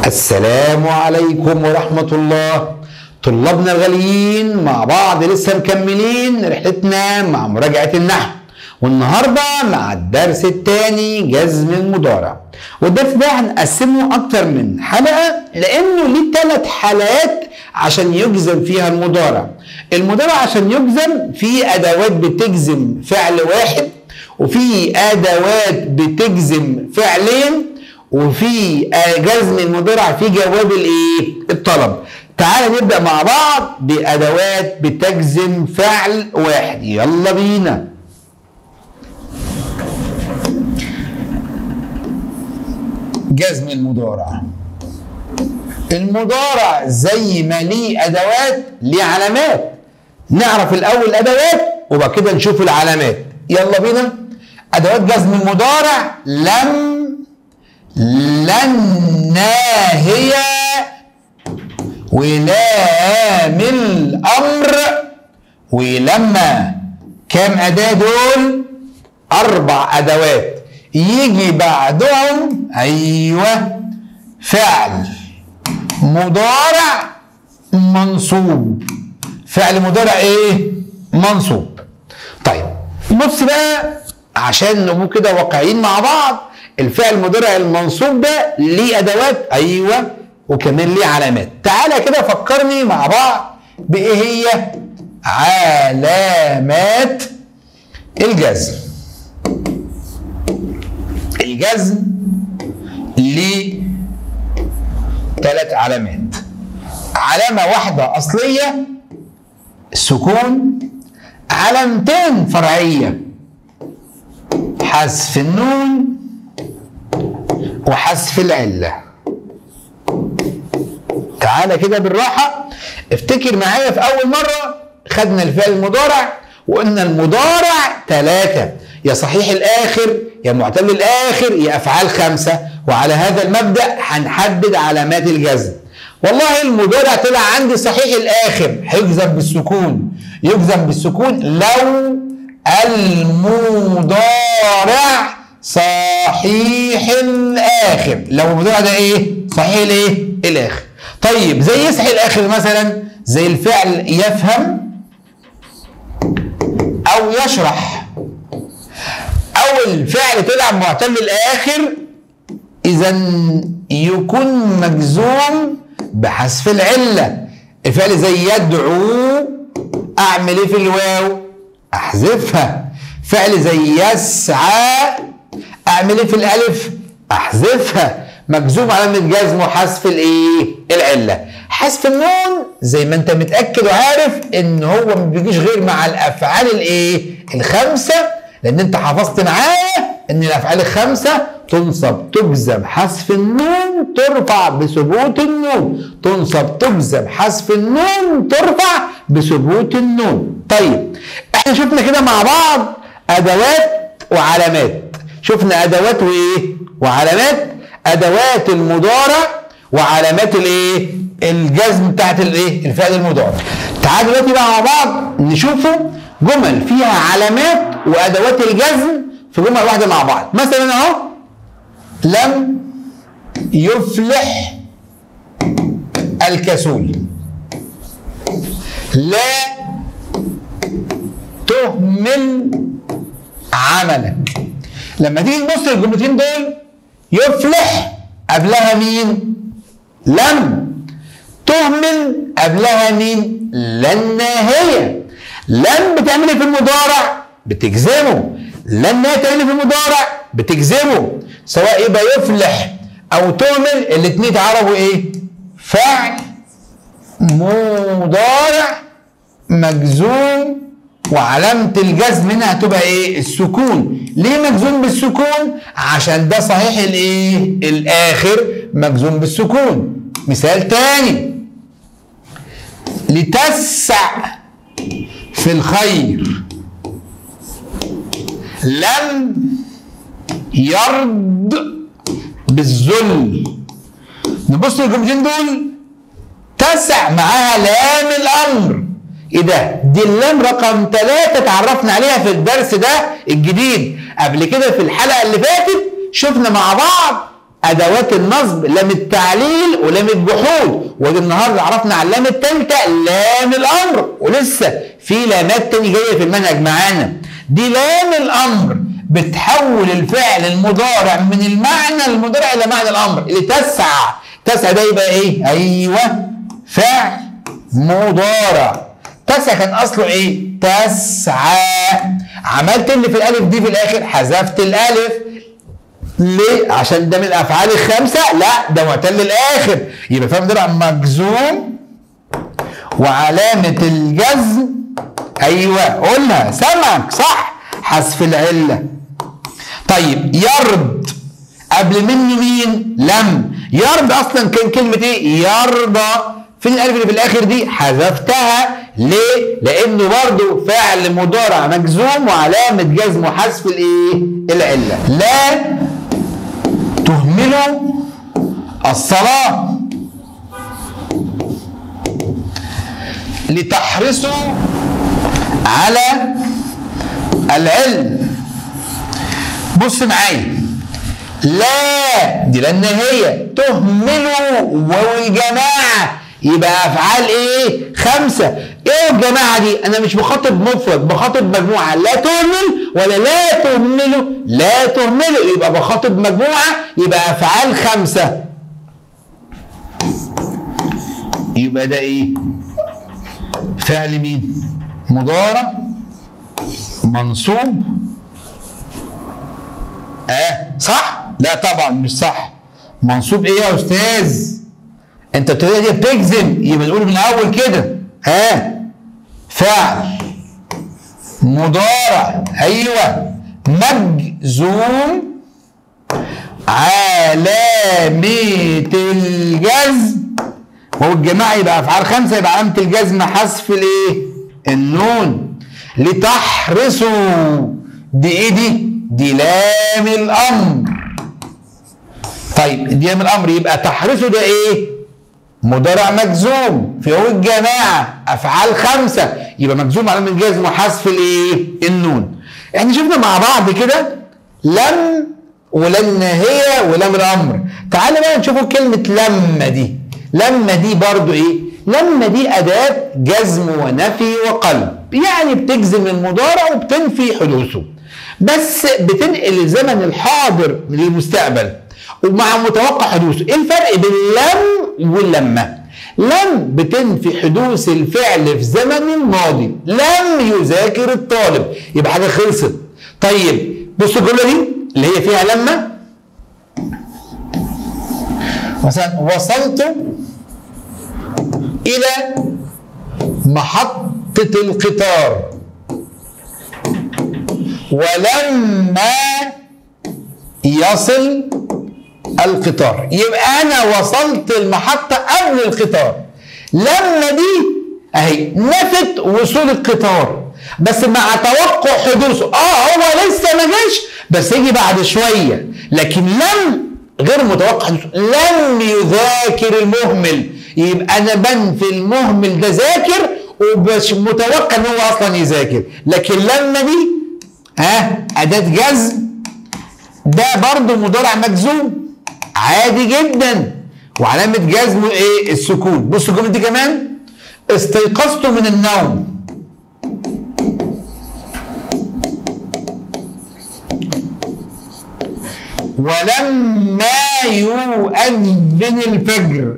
السلام عليكم ورحمة الله طلابنا الغاليين مع بعض لسه مكملين رحلتنا مع مراجعة النحو والنهارده مع الدرس الثاني جزم المضارع والدرس ده هنقسمه اكتر من حلقه لانه ليه ثلاث حلقات عشان يجزم فيها المضارع المضارع عشان يجزم في ادوات بتجزم فعل واحد وفي ادوات بتجزم فعلين وفي جزم المضارع في جواب الايه الطلب تعال نبدا مع بعض بادوات بتجزم فعل واحد يلا بينا جزم المضارع المضارع زي ما ليه ادوات ليه علامات نعرف الاول الادوات وبعد كده نشوف العلامات يلا بينا ادوات جزم المضارع لم لن ناهية ولام الامر ولما كام اداه دول اربع ادوات يجي بعدهم ايوه فعل مضارع منصوب فعل مضارع ايه منصوب طيب بص بقى عشان نبقى كده واقعيين مع بعض الفعل المضارع المنصوب ده ليه ادوات ايوه وكمان ليه علامات تعالى كده فكرني مع بعض بايه هي علامات الجزم الجزم ليه ثلاث علامات علامة واحدة أصلية السكون علامتين فرعية حذف النون وحذف العلة تعالى كده بالراحة افتكر معايا في أول مرة خدنا الفعل المضارع وقلنا المضارع ثلاثة يا صحيح الآخر يا معتل الآخر يا أفعال خمسة وعلى هذا المبدأ هنحدد علامات الجزم والله المضارع طلع عندي صحيح الآخر هيجزم بالسكون يجزم بالسكون لو المضارع صحيح الآخر لو المضارع ده إيه؟ صحيح الإيه؟ الآخر طيب زي يصحي الآخر مثلا زي الفعل يفهم أو يشرح أو الفعل طلع معتل الآخر إذا يكون مجزوم بحذف العلة الفعل زي يدعو أعمل إيه في الواو؟ أحذفها فعل زي يسعى أعمل إيه في الألف؟ أحذفها مجزوم علامة جزم وحذف الإيه؟ العلة حذف النون زي ما أنت متأكد وعارف إن هو ما بيجيش غير مع الأفعال الإيه؟ الخمسة لان انت حفظت معايا ان الافعال الخمسه تنصب تجزم حذف النون ترفع بثبوت النون تنصب تجزم حذف النون ترفع بثبوت النون طيب احنا شفنا كده مع بعض ادوات وعلامات شفنا ادوات وايه وعلامات ادوات المضارع وعلامات الايه الجزم بتاعت الايه الفعل المضارع تعال دلوقتي بقى مع بعض نشوفه جمل فيها علامات وادوات الجزم في جمل واحده مع بعض مثلا اهو لم يفلح الكسول لا تهمل عملك لما تيجي تبص للجملتين دول يفلح قبلها مين لم تهمل قبلها مين لن هي لن بتعمل في المضارع بتجزمه لن تعمل في المضارع بتجزمه سواء يبقى يفلح او تهمل الاثنين اتعربوا ايه فعل مضارع مجزوم وعلامة الجزم هنا هتبقى ايه؟ السكون. ليه مجزوم بالسكون؟ عشان ده صحيح الايه؟ الاخر مجزوم بالسكون. مثال تاني. لتسع في الخير لم يرد بالذل نبص للجملتين دول تسع معاها لام الامر ايه ده دي اللام رقم ثلاثة اتعرفنا عليها في الدرس ده الجديد قبل كده في الحلقة اللي فاتت شفنا مع بعض ادوات النصب لام التعليل ولام الجحود ودي النهارده عرفنا على اللام الثالثه لام الامر ولسه في لامات تاني جايه في المنهج معانا دي لام الامر بتحول الفعل المضارع من المعنى المضارع الى معنى الامر اللي تسعى تسعى ده يبقى ايه ايوه فعل مضارع تسعى كان اصله ايه تسعى عملت اللي في الالف دي في الاخر حذفت الالف ليه عشان ده من الافعال الخمسه لا ده معتل الاخر يبقى فاهم ده مجزوم وعلامه الجزم ايوه قلنا سمك صح حذف العله طيب يرد قبل منه مين لم يرد اصلا كان كلمه ايه يرضى فين الالف اللي في الاخر دي حذفتها ليه لانه برضه فعل مضارع مجزوم وعلامه جزمه حذف الايه العله لا تهملوا الصلاه لتحرصوا على العلم بص معايا لا دي لان هي تهملوا واو الجماعه يبقى افعال ايه خمسه ايه الجماعه دي انا مش بخاطب مفرد بخاطب مجموعه لا تهمل ولا لا تهملوا لا تهملوا يبقى بخاطب مجموعه يبقى افعال خمسه يبقى ده ايه فعل مين مضارع منصوب اه صح لا طبعا مش صح منصوب ايه يا استاذ انت الطريقه دي بتجزم يبقى نقول من الاول كده ها فعل مضارع ايوه مجزوم علامة الجزم هو الجماعة يبقى أفعال خمسة يبقى علامة الجزم حذف الإيه؟ النون لتحرصوا دي إيه دي؟ دي لام الأمر طيب دي لام الأمر يبقى تحرصوا ده إيه؟ مضارع مجزوم في هو الجماعة أفعال خمسة يبقى مجزوم علامة الجزم وحذف الإيه؟ النون احنا شفنا مع بعض كده لم ولن هي ولم الامر تعال بقى نشوفوا كلمه لما دي لما دي برضو ايه لما دي اداه جزم ونفي وقلب يعني بتجزم المضارع وبتنفي حدوثه بس بتنقل الزمن الحاضر للمستقبل ومع متوقع حدوثه ايه الفرق بين لم واللما لم بتنفي حدوث الفعل في زمن الماضي لم يذاكر الطالب يبقى حاجه خلصت طيب بصوا الجمله دي اللي هي فيها لما مثلا وصلت الى محطة القطار ولما يصل القطار يبقى انا وصلت المحطة قبل القطار لما دي اهي نفت وصول القطار بس مع توقع حدوثه اه هو لسه ما جاش بس يجي بعد شويه لكن لم غير متوقع حدوثه لم يذاكر المهمل يبقى انا بنفي المهمل ده ذاكر ومش متوقع ان هو اصلا يذاكر لكن لما دي ها اداه جزم ده برضه مضارع مجزوم عادي جدا وعلامه جزمه ايه السكون بصوا الجمله دي كمان استيقظت من النوم ولما يؤذن الفجر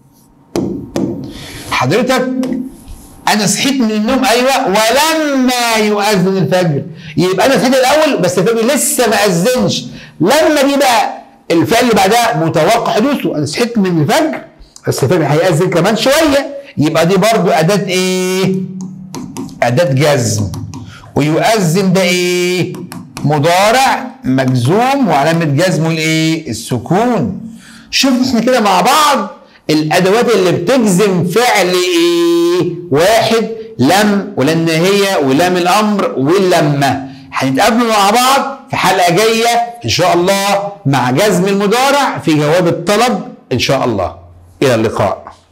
حضرتك انا صحيت من النوم ايوه ولما يؤذن الفجر يبقى انا صحيت الاول بس الفجر لسه ما اذنش لما دي بقى الفعل اللي بعدها متوقع حدوثه انا صحيت من الفجر بس الفجر هيأذن كمان شويه يبقى دي برضو اداه ايه اداه جزم ويؤذن ده ايه مضارع مجزوم وعلامة جزمه الايه؟ السكون. شوف احنا كده مع بعض الادوات اللي بتجزم فعل ايه؟ واحد لم ولن هي ولام الامر واللمه. هنتقابلوا مع بعض في حلقه جايه ان شاء الله مع جزم المضارع في جواب الطلب ان شاء الله. الى اللقاء.